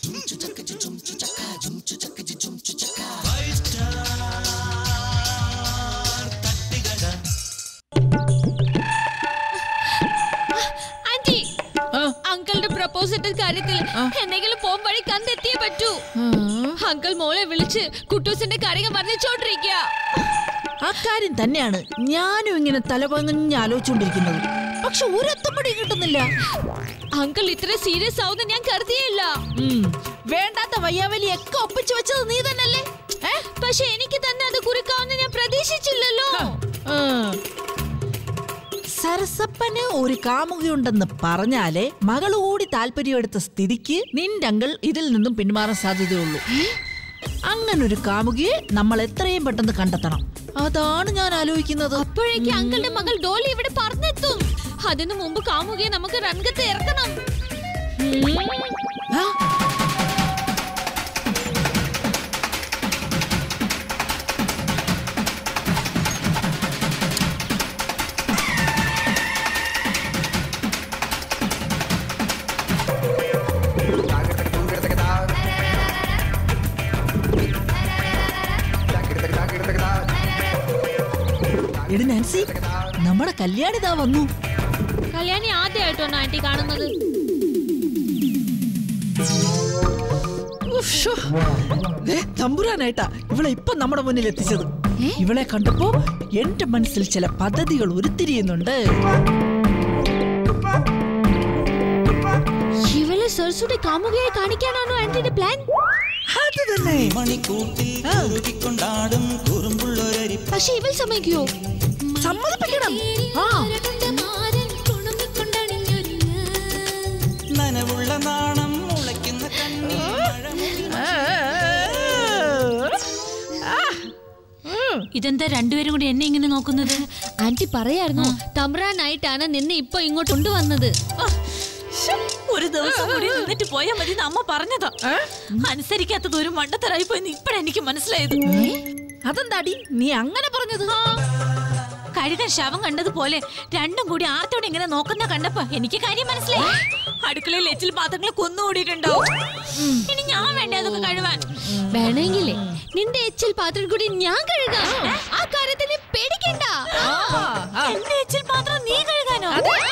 Anti ആ, അങ്കിളുടെ പ്രപ്പോസലിന്റെ കാര്യത്തിൽ എന്തെങ്കിലും പോം വഴി കണ്ടെത്തിയേ പറ്റൂ ആ. അങ്കിൾ മോളെ വിളിച്ച് കുട്ടൂസിന്റെ കാര്യം വർണ്ണിച്ചോണ്ടിരിക്കുക അക്കാര്യം തന്നെയാണ് ഞാനും ഇങ്ങനെ തലപങ്ങഞ്ഞ് ആലോചിച്ചുകൊണ്ടിരിക്കുന്നത് പക്ഷെ ഒരെത്തപ്പടി കിട്ടുന്നില്ല അങ്കിൾ ഇത്ര സീരിയസ് ആവുന്ന ഞാൻ കരുതിയില്ല ഉം, വേണ്ടാത്ത വയ്യാവലിയൊക്കെ ഒപ്പിച്ചു വെച്ചത് നീ തന്നെയല്ലേ ഏ? പക്ഷെ എനിക്ക് തന്നെ അത് കുറിക്കാവുന്ന ഞാൻ പ്രതീക്ഷിച്ചില്ലല്ലോ ആ. സരസപ്പന് ഒരു കാമുകയുണ്ടെന്ന് പറഞ്ഞാലേ മകള് കൂടി താല്പര്യമെടുത്ത സ്ഥിതിക്ക് നിന്റെ അങ്കിൾ ഇതിൽ നിന്നും പിന്മാറാൻ സാധ്യതയുള്ളൂ അങ്ങനൊരു കാമുകയെ നമ്മൾ എത്രയും പെട്ടെന്ന് കണ്ടെത്തണം അതാണ് ഞാൻ ആലോചിക്കുന്നത് അപ്പോഴേക്ക് അങ്കിളുടെ മകൾ ഡോലി ഇവിടെ പറഞ്ഞെത്തും അതിനു മുമ്പ് കാമുകയെ നമുക്ക് രംഗത്ത് ഇറക്കണം ആ, എടി നാൻസി നമ്മുടെ കല്യാണിതാ വന്നു കല്യാണി ആദ്യമായിട്ടാണ് ആന്റി കാണുന്നത് ഉഫ്, ഷോ. ദേ, തമ്പുരാനായിട്ടാ ഇവളെ ഇപ്പൊ നമ്മുടെ മുന്നിൽ എത്തിച്ചത് ഇവളെ കണ്ടപ്പോ എന്റെ മനസ്സിൽ ചില പദ്ധതികൾ ഉരുത്തിരിയുന്നുണ്ട് ഇവളെ സെർസുടെ കാമുകയെ കാണിക്കാനാണോ ആന്റിയുടെ പ്ലാൻ അത് തന്നെ മണിക്കൂട്ടിൽ കുറുകിക്കൊണ്ടാടും കുറുമ്പുള്ളൊരരി പക്ഷെ ഇവൾ സമ്മതിക്കുവോ സമ്മതിപ്പിക്കണം ആ നനവുള്ള നാണം മുളയ്ക്കുന്ന കണ്ണി ഇതെന്താ രണ്ടുപേരും കൂടി എന്നെ ഇങ്ങനെ നോക്കുന്നത് ആന്റി പറയായിരുന്നു തമ്രാനായിട്ടാണ് നിന്നെ ഇപ്പൊ ഇങ്ങോട്ട് കൊണ്ടുവന്നത് ആ, ശ്ശെ, ഒരു ദിവസം കൂടി നിന്നിട്ട് പോയാൽ മതി എന്ന് അമ്മ പറഞ്ഞതാ അനുസരിക്കാത്തത് ഒരു മണ്ടത്തരായി പോയി ഇപ്പഴെനിക്ക് മനസ്സിലായത് അതെന്താടി നീ അങ്ങനെ പറഞ്ഞത് കഴുകൻ ശവം കണ്ടതുപോലെ രണ്ടും കൂടി ആർത്തോടെ ഇങ്ങനെ നോക്കുന്ന കണ്ടപ്പോ എനിക്ക് കാര്യം മനസ്സിലായി അടുക്കളയിൽ എച്ചിൽ പാത്രങ്ങൾ കുന്നുകൂടിയിട്ടുണ്ടാവും ഇനി ഞാൻ വേണ്ടേ അതൊക്കെ കഴുവാൻ വേണമെങ്കിലേ നിന്റെ എച്ചിൽ പാത്രം കൂടി ഞാൻ കഴുകാം ആ കാര്യത്തിൽ നീ പേടിക്കണ്ട എന്റെ എച്ചിൽ പാത്രം നീ കഴുകാനോ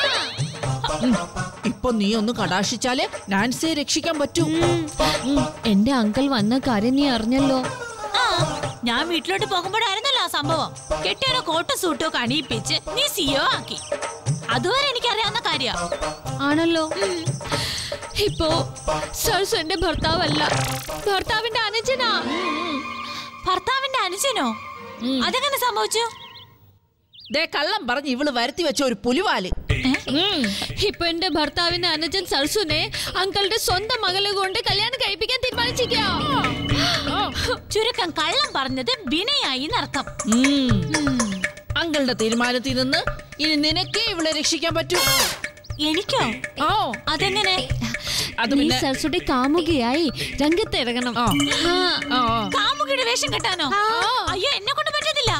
ഇപ്പൊ നീ ഒന്ന് കടാക്ഷിച്ചാലേ നാൻസിയെ രക്ഷിക്കാൻ പറ്റൂ എന്റെ അങ്കിൾ വന്ന കാര്യം നീ അറിഞ്ഞല്ലോ ആ ഞാൻ വീട്ടിലോട്ട് പോകുമ്പോഴായിരുന്നല്ലോ ആ സംഭവം കെട്ടിയൊരു കോട്ടും സൂട്ടോ കണിയിപ്പിച്ച് നീ സിയോ ആക്കി അതുവരെ എനിക്കറിയാവുന്ന കാര്യ ആണല്ലോ ഇപ്പോ സർസു എന്റെ ഭർത്താവല്ല ഭർത്താവിന്റെ അനുജനാ ഭർത്താവിന്റെ അനുജനോ അതെങ്ങനെ സംഭവിച്ചു ദേ കള്ളം പറഞ്ഞ് ഇവള് വരുത്തി വെച്ച ഒരു പുലിവാല് ഇപ്പൊ എന്റെ ഭർത്താവിന്റെ അനുജൻ സർസുനെ അങ്കിളുടെ സ്വന്തം മകളെ കൊണ്ട് കല്യാണം കഴിപ്പിക്കാൻ തീരുമാനിച്ചിരിക്കാ ചുരുക്കം കള്ളം പറഞ്ഞത് വിനയായി എന്നർത്ഥം ഉം. അങ്കിളുടെ തീരുമാനത്തിൽ നിന്ന് ഇനി നിനക്കേ ഇവളെ രക്ഷിക്കാൻ പറ്റൂ എനിക്കോ ഓ അതെങ്ങനെ അത് നീ പിന്നെ സർസുടെ കാമുകയായി രംഗത്ത് ഇറങ്ങണം ആ. ആ. ആ, ആ. കാമുകിയുടെ വേഷം കെട്ടാനോ അയ്യോ എന്നെ കൊണ്ട് പറ്റത്തില്ല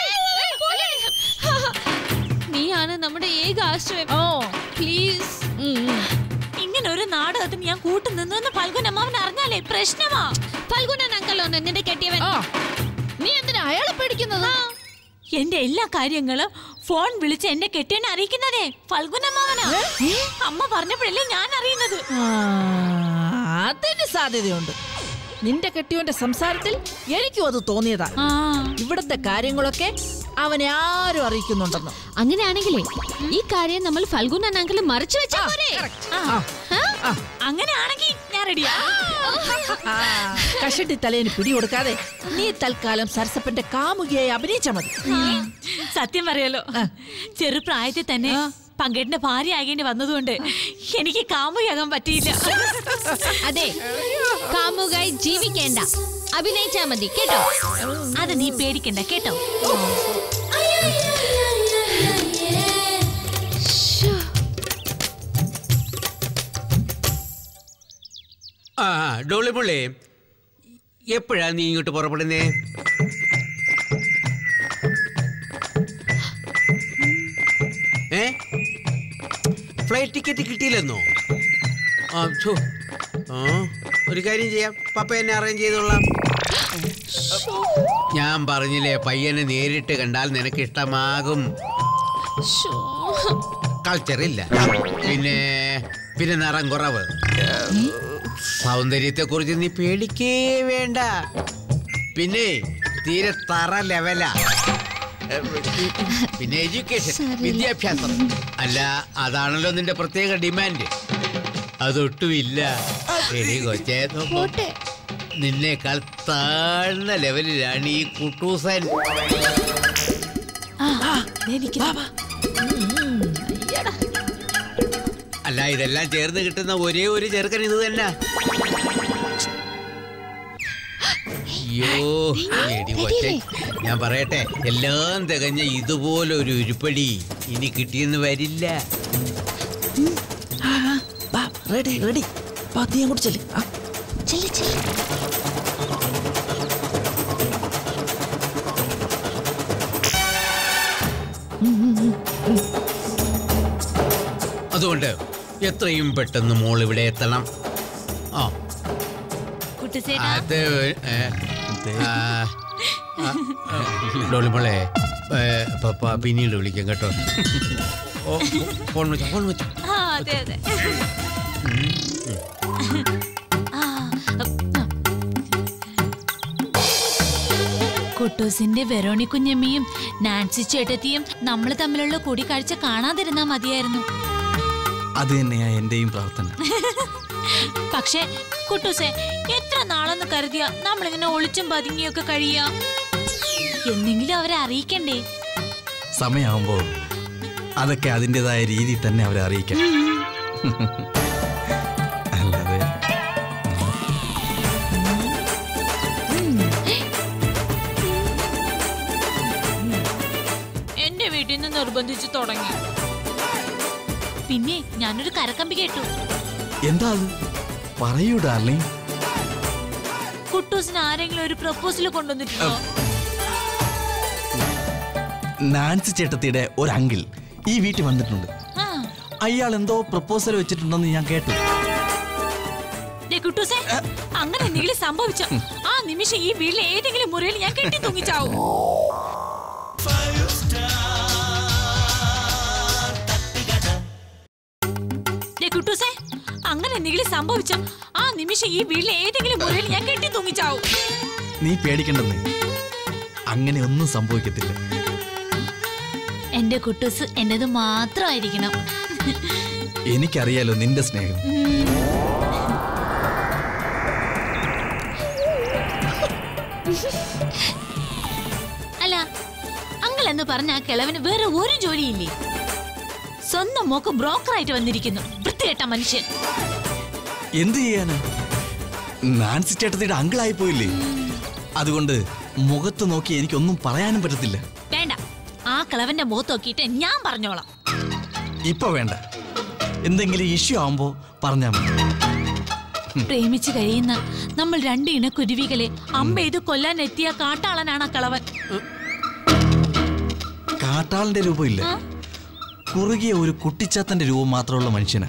നീയാണ് നമ്മുടെ ഏക ആശ്രയം ഓ പ്ലീസ് ഉം, ഉം. ഇങ്ങനെ ഒരു നാടകത്തിന് ഞാൻ കൂട്ടു നിന്നു ഫൽഗുൻ അമ്മാവൻ അറിഞ്ഞാലേ പ്രശ്നമാ ഫൽഗുനൻ അങ്കലോന്ന് നിന്റെ കെട്ടിയവൻ ആ. നീ എന്തിനാ അയാളെ പേടിക്കുന്നത് എന്റെ എല്ലാ കാര്യങ്ങളും ഫോൺ വിളിച്ച് എന്നെ കെട്ടിയെന്നെ അറിയിക്കുന്നതേ ഫൽഗുൻ അമ്മാവനാ അമ്മ പറഞ്ഞപ്പോഴല്ലേ ഞാൻ അറിയുന്നത് ആ, അതിന് സാധ്യതയുണ്ട് നിന്റെ കെട്ടിയോന്റെ സംസാരത്തിൽ എനിക്കും അത് തോന്നിയതാ ആ ഇവിടത്തെ കാര്യങ്ങളൊക്കെ അവനെ ആരും അറിയിക്കുന്നുണ്ടെന്ന് അങ്ങനെയാണെങ്കിലേ ഈ കാര്യം നമ്മൾ ഫൽഗുനൻ അങ്കിള് മറച്ചു വെച്ചാ പോരെ ആ, ആ, അങ്ങനെയാണെങ്കിൽ ഞാൻ റെഡിയാ ആ, കഷണ്ടി തലേന് പിടികൊടുക്കാതെ നീ തൽക്കാലം സരസപ്പന്റെ കാമുകിയായി അഭിനയിച്ചാ മതി സത്യം പറയാലോ ചെറുപ്രായത്തിൽ തന്നെ പങ്കേട്ടിന്റെ ഭാര്യ ആകേണ്ടി വന്നതുകൊണ്ട് എനിക്ക് കാമുകയാകാൻ പറ്റിയില്ല അതെ കാമുകായി ജീവിക്കേണ്ട അഭിനയിച്ചാ മതി കേട്ടോ അത് നീ പേടിക്കണ്ട കേട്ടോ ആ ഡോളി പുള്ളി എപ്പോഴാ നീ ഇങ്ങോട്ട് പുറപ്പെടുന്നേ ഏ ഫ്ലൈറ്റ് ടിക്കറ്റ് കിട്ടിയില്ലെന്നോ ആ ഛോ. ആ ഒരു കാര്യം ചെയ്യാം പപ്പ എന്നെ അറേഞ്ച് ചെയ്തോളാം ഞാൻ പറഞ്ഞില്ലേ പയ്യനെ നേരിട്ട് കണ്ടാൽ നിനക്ക് ഇഷ്ടമാകും ശോ. കൾച്ചർ ഇല്ല പിന്നെ പിന്നെ നിറം കുറവ് സൗന്ദര്യത്തെ കുറിച്ച് നീ പേടിക്കേ വേണ്ട പിന്നെ തീരെ തറ ലെവലാ പിന്നെ എഡ്യൂക്കേഷൻ വിദ്യാഭ്യാസം അല്ല അതാണല്ലോ നിന്റെ പ്രത്യേക ഡിമാൻഡ് അതൊട്ടുമില്ല എടി കൊച്ചേ നോക്കൂ. പോട്ടെ നിന്നേക്കാൾ താഴ്ന്ന ലെവലിലാണ് ഈ കുട്ടൂസൻ അല്ല ഇതെല്ലാം ചേർന്ന് കിട്ടുന്ന ഒരേ ഒരു ചെറുക്കൻ ഇത് തന്നെ അയ്യോ എടി കൊച്ചേ ഞാൻ പറയട്ടെ എല്ലാം തികഞ്ഞ ഇതുപോലെ ഒരു ഉരുപ്പടി ഇനി കിട്ടിയെന്ന് വരില്ല റെഡി റെഡി തീ അങ്ങോട്ട് ചെല്ലു ആ ചെല്ല് ചെല്ല് അതുകൊണ്ട് എത്രയും പെട്ടെന്ന് മോൾ ഇവിടെ എത്തണം ആ കുട്ടിസേട്ടാ അത് ഏ, ആ, ആ, ആ, ഡോളിമോളെ ഏ, പപ്പ പിന്നീട് വിളിക്കാം കേട്ടോ ഓ ഫോൺ വെച്ചോ ഫോൺ വെച്ചോ ആ അതെ അതെ ആ, ആ. കുട്ടൂസിന്റെ വെറോണി കുഞ്ഞമ്മയും നാൻസി ചേട്ടത്തിയും നമ്മൾ തമ്മിലുള്ള കൂടിക്കാഴ്ച കാണാതിരുന്നാ മതിയായിരുന്നു അത് തന്നെയാ എന്റെയും പ്രാർത്ഥന പക്ഷേ കുട്ടൂസെ എത്ര നാളെന്ന് കരുതിയാ നമ്മളിങ്ങനെ ഒളിച്ചും പതുങ്ങിയൊക്കെ കഴിയാ എന്തെങ്കിലും അവരെ അറിയിക്കണ്ടേ സമയമാകുമ്പോ അതൊക്കെ അതിൻ്റെതായ രീതിയിൽ തന്നെ അവരെ അറിയിക്കാം അല്ലാതെ എന്റെ വീട്ടിൽ നിന്ന് നിർബന്ധിച്ചു തുടങ്ങി പിന്നെ ഞാനൊരു കരക്കമ്പി കേട്ടു എന്താ അത് പറയൂ ഡാർലിംഗ് കുട്ടൂസിന് ആരെങ്കിലും ഒരു പ്രപ്പോസൽ കൊണ്ടുവന്നിട്ടുണ്ടോ നാൻസി ചേട്ടത്തിയുടെ ഒരു അങ്കിൾ ഈ വീട്ടിൽ വന്നിട്ടുണ്ട് ആ അയാൾ എന്തോ പ്രപ്പോസൽ വെച്ചിട്ടുണ്ടെന്ന് ഞാൻ കേട്ടു ദേ കുട്ടൂസേ അങ്ങനെ എന്തെങ്കിലും സംഭവിച്ചോ ആ നിമിഷം ഈ വീട്ടിലെ ഏതെങ്കിലും മുറിയിൽ ഞാൻ കെട്ടി തൂങ്ങിച്ചാവും ദേ കുട്ടൂസേ അങ്ങനെ എന്തെങ്കിലും സംഭവിച്ചോ ആ നിമിഷം ഈ വീട്ടിലെ ഏതെങ്കിലും മുറിയിൽ ഞാൻ കെട്ടി തൂങ്ങിച്ചാവും നീ പേടിക്കണ്ടെന്ന് അങ്ങനെ ഒന്നും സംഭവിക്കത്തില്ല എന്റെ കുട്ടൂസ് എന്റേത് മാത്രമായിരിക്കണം എനിക്കറിയാലോ നിന്റെ സ്നേഹം അല്ല അങ്കിൾ എന്ന് പറഞ്ഞ ആ കിളവന് വേറെ ഒരു ജോലിയില്ലേ സ്വന്തം മോക്ക് ബ്രോക്കറായിട്ട് വന്നിരിക്കുന്നു വൃത്തികെട്ട മനുഷ്യൻ എന്ത് ചെയ്യാനാ നാൻസി ചേട്ടത്തിയുടെ അങ്കിളായി പോയില്ലേ അതുകൊണ്ട് മുഖത്ത് നോക്കി എനിക്കൊന്നും പറയാനും പറ്റത്തില്ല വേണ്ട ആ കിളവന്റെ മുഖത്ത് നോക്കിയിട്ട് ഞാൻ പറഞ്ഞോളാം ഇപ്പൊ വേണ്ട എന്തെങ്കിലും ഇഷ്യൂ ആവുമ്പോ പറഞ്ഞാ മതി പ്രേമിച്ച് കഴിയുന്ന നമ്മൾ രണ്ട് ഇണക്കുരുവികളെ അമ്പെയ്ത് കൊല്ലാൻ എത്തിയ കാട്ടാളനാണ് ആ കിളവൻ കാട്ടാളിന്റെ രൂപമില്ല ആ? കുറുകിയ ഒരു കുട്ടിച്ചാത്തന്റെ രൂപം മാത്രമുള്ള മനുഷ്യനാ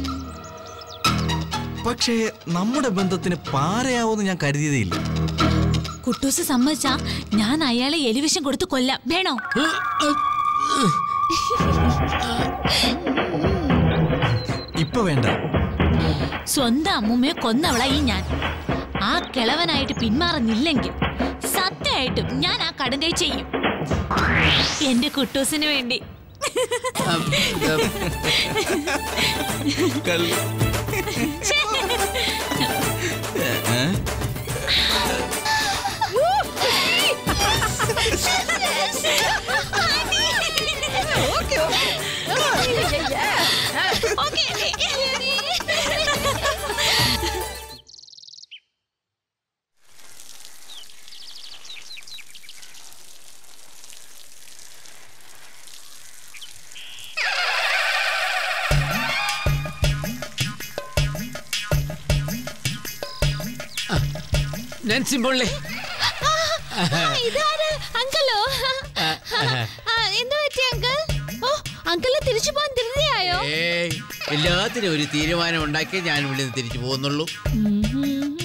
പക്ഷേ നമ്മുടെ ബന്ധത്തിന് പാരയാവുമെന്ന് ഞാൻ കരുതിയതേയില്ല കുട്ടൂസ് സമ്മതിച്ചാ ഞാൻ അയാളെ എലിവിഷം കൊടുത്ത് കൊല്ലാം വേണോ ഇപ്പൊ വേണ്ട സ്വന്തം അമ്മൂമ്മയെ കൊന്നവളാ ഈ ഞാൻ ആ കിളവനായിട്ട് പിന്മാറുന്നില്ലെങ്കിൽ സത്യമായിട്ടും ഞാൻ ആ കടുങ്കൈ ചെയ്യും എന്റെ കുട്ടൂസിന് വേണ്ടി ഏ? ഞാൻ സിമ്പോളേ ഇതാര് അങ്കിളോ എന്താ പറ്റി അങ്കിൾ ഓ അങ്കിള് തിരിച്ചു പോകാൻ ധൃതിയായോ ഏയ് എല്ലാത്തിനും ഒരു തീരുമാനം ഉണ്ടാക്കി ഞാൻ ഇവിടെ നിന്ന് തിരിച്ചു പോകുന്നുള്ളൂ ഉം, ഉം,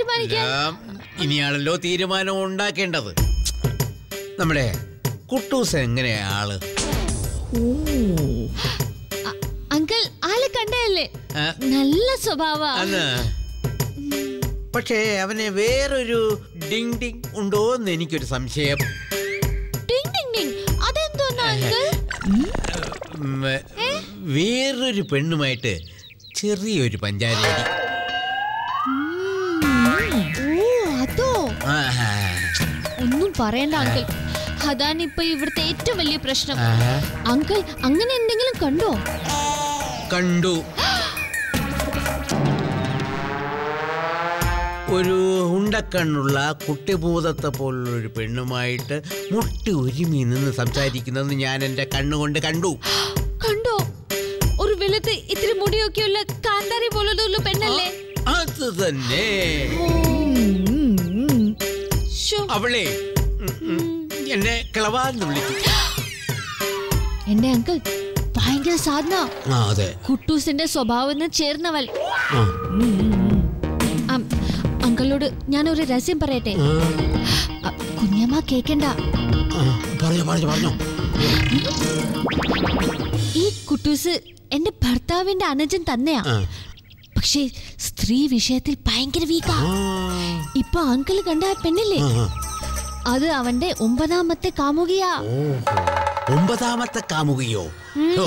തീരുമാനിക്കാൻ എല്ലാം ഇനിയാണല്ലോ തീരുമാനം ഉണ്ടാക്കേണ്ടത് നമ്മുടെ കുട്ടൂസ് എങ്ങനെയാ ആള് അ- അങ്കിൾ ആളെ കണ്ടതല്ലേ ആ, നല്ല സ്വഭാവ അന്ന് പക്ഷേ അവന് വേറൊരു ഡിങ് ഡിങ് ഉണ്ടോ എന്ന് എനിക്കൊരു സംശയം ടിങ് ടിങ് ടിങ് അതെന്തോന്നാ അങ്കിൾ ഉം, വേറൊരു പെണ്ണുമായിട്ട് ചെറിയൊരു പഞ്ചാരടി ഓ അതോ ആഹാ. ഒന്നും പറയണ്ട അങ്കിൾ അതാണ് ഇപ്പൊ ഇവിടുത്തെ ഏറ്റവും വലിയ പ്രശ്നം ആഹാ. അങ്കിൾ അങ്ങനെ എന്തെങ്കിലും കണ്ടോ കണ്ടു ഒരു ഉണ്ടക്കണ്ണുള്ള കുട്ടിഭൂതത്തെ പോലുള്ള ഒരു പെണ്ണുമായിട്ട് മുട്ടി ഒരുമി നിന്ന് സംസാരിക്കുന്നത് ഞാൻ എൻ്റെ കണ്ണുകൊണ്ട് കണ്ടു കണ്ടോ ഒരു വെളുത്ത് ഇത്തിരി മുടിയൊക്കെയുള്ള കാന്താരി പോലുള്ള പെണ്ണല്ലേ അത് തന്നെ ശോ, അവളെ ഉം, ഉം, എന്നെ കിളവാന്ന് വിളിച്ചു എന്റെ അങ്കിൾ ഭയങ്കര സാധന ആ അതെ കുട്ടൂസിന്റെ സ്വഭാവത്തിന് ചേർന്നവൾ ആ. അം, അങ്കിളോട് ഞാൻ ഒരു രഹസ്യം പറയട്ടെ അ, കുഞ്ഞമ്മ കേക്കണ്ട ആ, പറഞ്ഞോ പറഞ്ഞോ പറഞ്ഞോ ഈ കുട്ടൂസ് എന്റെ ഭർത്താവിന്റെ അനുജൻ തന്നെയാ ആ. പക്ഷേ സ്ത്രീ വിഷയത്തിൽ ഭയങ്കര വീക്കാ ആ. ഇപ്പൊ അങ്കിള് കണ്ട ആ പെണ്ണില്ലേ ആ. അത് അവന്റെ ഒമ്പതാമത്തെ കാമുകിയാ ഓഹോ. ഒമ്പതാമത്തെ കാമുകയോ ഓ,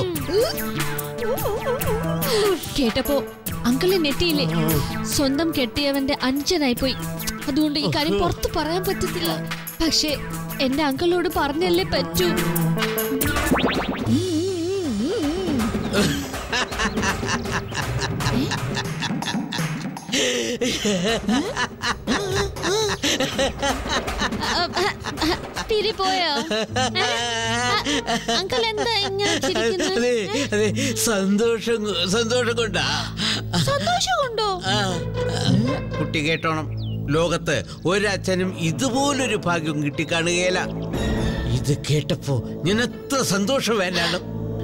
കേട്ടപ്പോ അങ്കിള് നെറ്റിയില്ലേ സ്വന്തം കെട്ടിയവന്റെ അഞ്ചനായി പോയി അതുകൊണ്ട് ഈ കാര്യം പുറത്ത് പറയാൻ പറ്റത്തില്ല പക്ഷേ എന്റെ അങ്കിളോട് പറഞ്ഞല്ലേ പറ്റൂ തിരി പോയോ അങ്കിൾ എന്താ ഇങ്ങനെ ചിരിക്കുന്നത് അതെ അതെ സന്തോഷം കൊ- സന്തോഷം കൊണ്ടാ സന്തോഷം കൊണ്ടോ ആ, കുട്ടി കേട്ടോണം ലോകത്ത് ഒരച്ഛനും ഇതുപോലൊരു ഭാഗ്യം കിട്ടിക്കാണുകയില്ല ഇത് കേട്ടപ്പോ ഞാൻ എത്ര സന്തോഷം വേണ്ടാണ്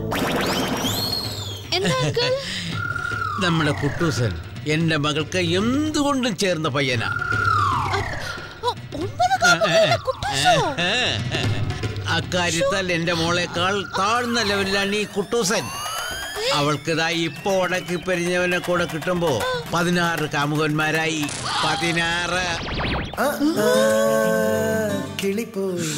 എന്താ അങ്കിൾ നമ്മുടെ കുട്ടൂസൻ എന്റെ മകൾക്ക് എന്തുകൊണ്ടും ചേർന്ന പയ്യനാ ഓ, ഒമ്പത് കാമുകിയുടെ കുട്ടൂസോ? അക്കാര്യത്താൽ എന്റെ മോളെക്കാൾ താഴ്ന്ന ലെവലിലാണ് ഈ കുട്ടൂസൻ അവൾക്കിതാ ഇപ്പൊ ഉടക്കി പെരിഞ്ഞവനെ കൂടെ കിട്ടുമ്പോ പതിനാറ് കാമുകന്മാരായി പതിനാറ് കിളിപ്പോയി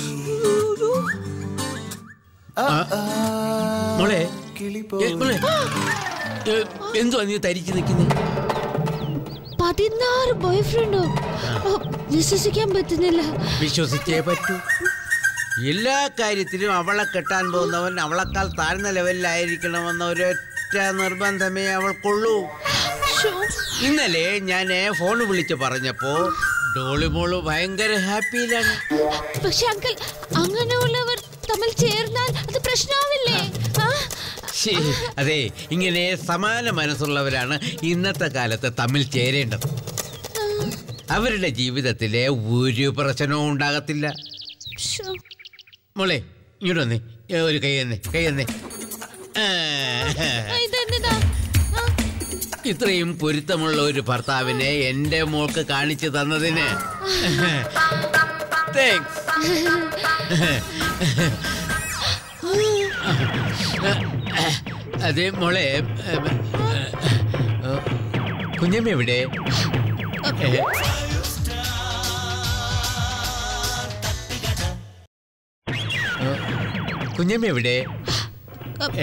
മോളെ കിളിപ്പോയി ഏ, മോളെ ഏ, എന്തുവാ നീ തരിച്ചു നിൽക്കുന്നത് പതിനാറ് ബോയ് ഫ്രണ്ടോ വിശ്വസിക്കാൻ പറ്റുന്നില്ല വിശ്വസിച്ചേ പറ്റൂ എല്ലാ കാര്യത്തിലും അവളെ കെട്ടാൻ പോകുന്നവൻ അവളെക്കാൾ താഴ്ന്ന ലെവലിലായിരിക്കണമെന്ന ഒരൊറ്റ നിർബന്ധമേ അവൾക്കുള്ളൂ ശ്ശോ, ഇന്നലെ ഞാൻ ഫോൺ വിളിച്ച് പറഞ്ഞപ്പോ ഡോളിമോള് ഭയങ്കര ഹാപ്പിയിലാണ് പക്ഷെ അങ്കിൾ അങ്ങനെയുള്ളവർ തമ്മിൽ ചേർന്നാൽ അത് പ്രശ്നമാവില്ലേ ആ? ശ്ശേ, അതെ ഇങ്ങനെ സമാന മനസ്സുള്ളവരാണ് ഇന്നത്തെ കാലത്ത് തമ്മിൽ ചേരേണ്ടത് അവരുടെ ജീവിതത്തിലെ ഒരു പ്രശ്നവും ഉണ്ടാകത്തില്ല ശ്ശോ. മോളെ ഇങ്ങോട്ട് വന്നേ ഏ, ഒരു കൈ തന്നെ കൈ തന്നെ ആ, ആ, ഇതെന്നതാ ആ, ഇത്രയും പൊരുത്തമുള്ള ഒരു ഭർത്താവിനെ എന്റെ മോൾക്ക് കാണിച്ചു തന്നതിന് താങ്ക്സ് അതെ മോളെ കുഞ്ഞമ്മ എവിടെ ഏ, കുഞ്ഞമ്മ എവിടെ ഏ,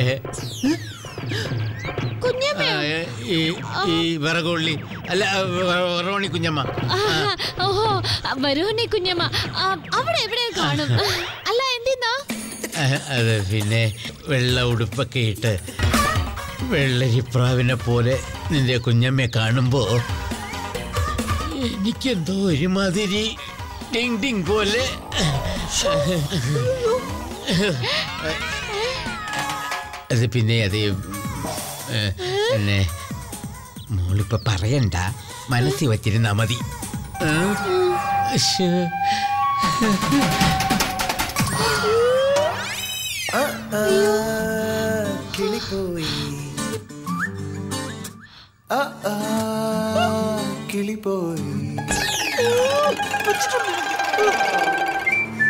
കുഞ്ഞമ്മയോ ആ, ഈ ഈ വിറകുള്ളി അല്ല വിറവണി കുഞ്ഞമ്മ ആ, ഓഹോ വരൂന്നെ കുഞ്ഞമ്മ ആ, അവിടെ എവിടെ കാണും അല്ല എന്തിന്നാ ആ, അത് പിന്നെ വെള്ള ഉടുപ്പൊക്കെ ഇട്ട് വെള്ളരിപ്രാവിനെ പോലെ നിന്റെ കുഞ്ഞമ്മയെ കാണുമ്പോ എനിക്കെന്തോ ഒരുമാതിരി ടിങ് ടിങ് പോലെ അത് പിന്നെ അത് ഏ, പിന്നെ മോളിപ്പോ പറയണ്ട മനസ്സിൽ വച്ചിരുന്നാ മതി ആ, ശ്ശേ. കിളിപ്പോയി ആ, ആ, കിളിപ്പോയി വെച്ചിട്ടുണ്ട് എനിക്ക്.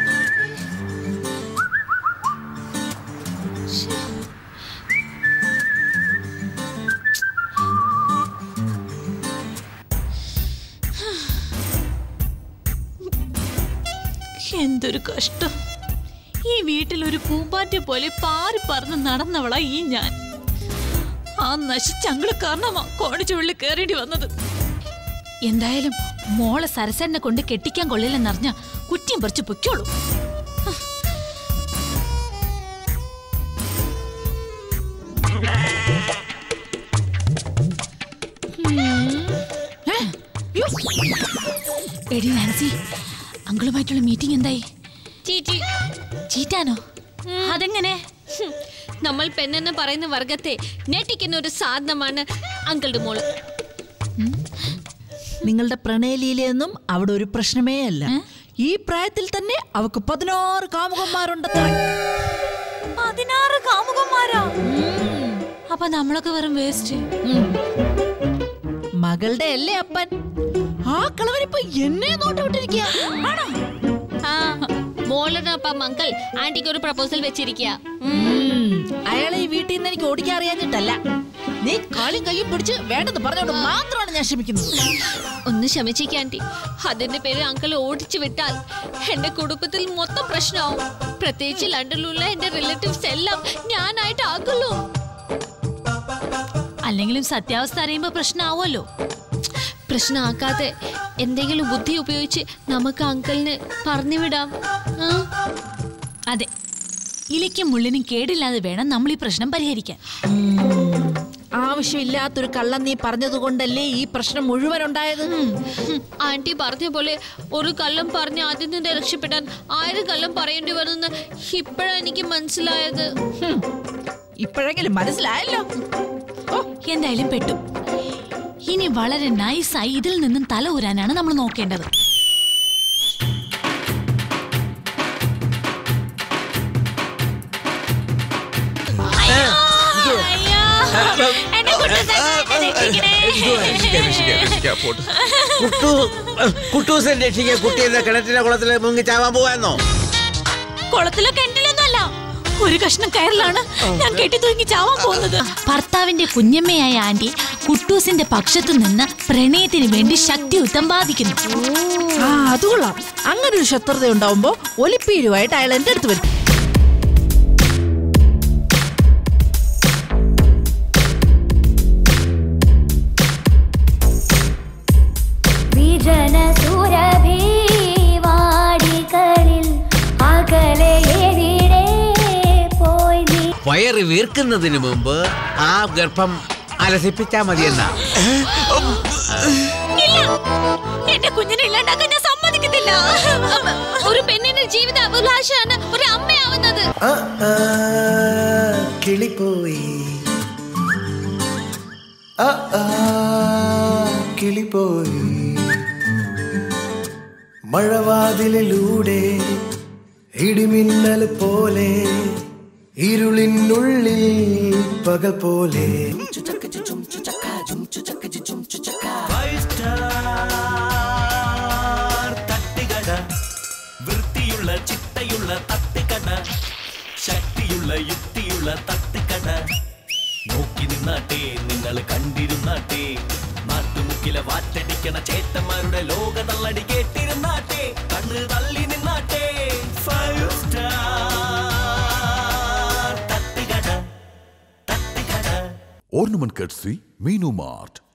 എന്തൊരു കഷ്ടം ഈ വീട്ടിൽ ഒരു പൂമ്പാറ്റ പോലെ പാറി പറന്ന് നടന്നവളാ ഈ ഞാൻ ആ നശിച്ചങ്ങള് കാരണമാ കോണിച്ചുള്ളിൽ കയറേണ്ടി വന്നത് എന്തായാലും മോളെ സരസനെ കൊണ്ട് കെട്ടിക്കാൻ കൊള്ളില്ലെന്നറിഞ്ഞ കുറ്റിയും പറിച്ച് പൊയ്ക്കോളൂ എടി നാൻസി അങ്കിളുമായിട്ടുള്ള മീറ്റിംഗ് എന്തായി ചീച്ചി ചീറ്റാനോ അതെങ്ങനെ ഹും, നമ്മൾ പെണ്ണെന്ന് പറയുന്ന വർഗത്തെ ഞെട്ടിക്കുന്ന ഒരു സാധനമാണ് അങ്കിളുടെ മോള് നിങ്ങളുടെ പ്രണയലീലയൊന്നും അവിടെ ഒരു പ്രശ്നമേ അല്ല ഈ പ്രായത്തിൽ തന്നെ അവക്ക് പതിനാറ് കാമുകന്മാരുണ്ടത്രേ പതിനാറ് കാമുകന്മാരാ അപ്പൊ നമ്മളൊക്കെ വെറും വേസ്റ്റ് മകളുടെ അല്ലേ അപ്പൻ ആ കളവനിപ്പോ എന്നെ നോട്ടവിട്ടിരിക്കുക ആ മോളുടെ അപ്പം അങ്കിൾ ആന്റിക്ക് ഒരു പ്രപ്പോസൽ വെച്ചിരിക്കുക അയാളെ ഈ വീട്ടിൽ നിന്ന് എനിക്ക് ഓടിക്കാൻ അറിയാഞ്ഞിട്ടല്ല നീ കാലും കൈയും പിടിച്ച് വേണ്ടെന്ന് പറഞ്ഞോണ്ട് മാത്രമാണ് ഞാൻ ക്ഷമിക്കുന്നത് ഒന്ന് ക്ഷമിച്ചേക്ക് ആന്റി അതിന്റെ പേര് അങ്കിൾ ഓടിച്ചു വിട്ടാൽ എന്റെ കുടുംബത്തിൽ മൊത്തം പ്രശ്നമാവും പ്രത്യേകിച്ച് ലണ്ടനിലുള്ള എന്റെ റിലേറ്റീവ്സ് എല്ലാം ഞാനായിട്ട് ആക്കുള്ളൂ അല്ലെങ്കിലും സത്യാവസ്ഥ അറിയുമ്പോ പ്രശ്നമാവുമല്ലോ പ്രശ്നമാക്കാതെ എന്തെങ്കിലും ബുദ്ധി ഉപയോഗിച്ച് നമുക്ക് അങ്കിളിന് പറഞ്ഞു വിടാം ആ? അതെ ഇലയ്ക്കും മുള്ളിനും കേടില്ലാതെ വേണം നമ്മൾ ഈ പ്രശ്നം പരിഹരിക്കാൻ ആവശ്യമില്ലാത്തൊരു കള്ളം നീ പറഞ്ഞതുകൊണ്ടല്ലേ ഈ പ്രശ്നം മുഴുവൻ ഉണ്ടായത് ആന്റി പറഞ്ഞ പോലെ ഒരു കള്ളം പറഞ്ഞ് അതിൽ നിന്ന് രക്ഷപ്പെടാൻ ആയിരം കള്ളം പറയേണ്ടി വരുമെന്ന് ഇപ്പോഴാണ് എനിക്ക് മനസ്സിലായത് ഹും. ഇപ്പോഴെങ്കിലും മനസ്സിലായല്ലോ ഓ, എന്തായാലും പെട്ടു ഇനി വളരെ നൈസായി ഇതിൽ നിന്നും തല ഊരാനാണ് നമ്മൾ നോക്കേണ്ടത് കുട്ടു കുട്ടൂസൻ രക്ഷിക്കാൻ കുട്ടി എന്ന കിണറ്റിലെ കുളത്തില് മുങ്ങി ചാവാൻ പോവാന്നോ കുളത്തിലോ കിണറ്റിലൊന്നും അല്ല ഒരു കഷ്ണം കയറിലാണ് ഞാൻ കെട്ടി തൂങ്ങി ചാവാൻ പോകുന്നത് ഭർത്താവിന്റെ കുഞ്ഞമ്മയായ ആന്റി കുട്ടൂസിന്റെ പക്ഷത്തു നിന്ന് പ്രണയത്തിന് വേണ്ടി ശക്തിയുക്തം ബാധിക്കുന്നു ആ അത് കൊള്ളാം അങ്ങനെ ഒരു ശത്രുത ഉണ്ടാവുമ്പോ ഒലിപ്പീരുമായിട്ട് അയാൾ എന്റെ അടുത്ത് വരും വിജനസുരഭിവാടികളിൽ അകലെ എവിടെ പോയി നീ വയറ് വീർക്കുന്നതിന് മുമ്പ് ആ ഗർഭം അലസിപ്പിച്ചാ മതിയെന്നാ ഇല്ല എന്റെ കുഞ്ഞിനെ ഇല്ലാണ്ടാക്കാൻ ഞാൻ സമ്മതിക്കത്തില്ല ഒരു പെണ്ണിന്റെ ജീവിത അഭിലാഷമാണ് ഒരു അമ്മയാവുന്നത് ആ ആ കിളിപ്പോയി ആ ആ കിളിപ്പോയി മഴവാതിലിലൂടെ ഇടിമിന്നൽ പോലെ ഇരുളിനുള്ളിൽ പകൽ പോലെ തട്ടുകട വൃത്തിയുള്ള ചിട്ടയുള്ള തട്ടുകട ശക്തിയുള്ള യുക്തിയുള്ള തട്ടുകട നോക്കി നിന്നാട്ടെ നിങ്ങൾ കണ്ടിരുന്നാട്ടെ നാട്ടുമുക്കിലെ വാറ്റടിക്കണ ചേട്ടന്മാരുടെ ലോക തള്ളടി കേട്ടിരുന്നാട്ടെ കണ്ണ് തള്ളി നിന്നാട്ടെ ഫൈവ് സ്റ്റാർ തട്ടുകട തട്ടുകട Ornament courtesy Menu Mart.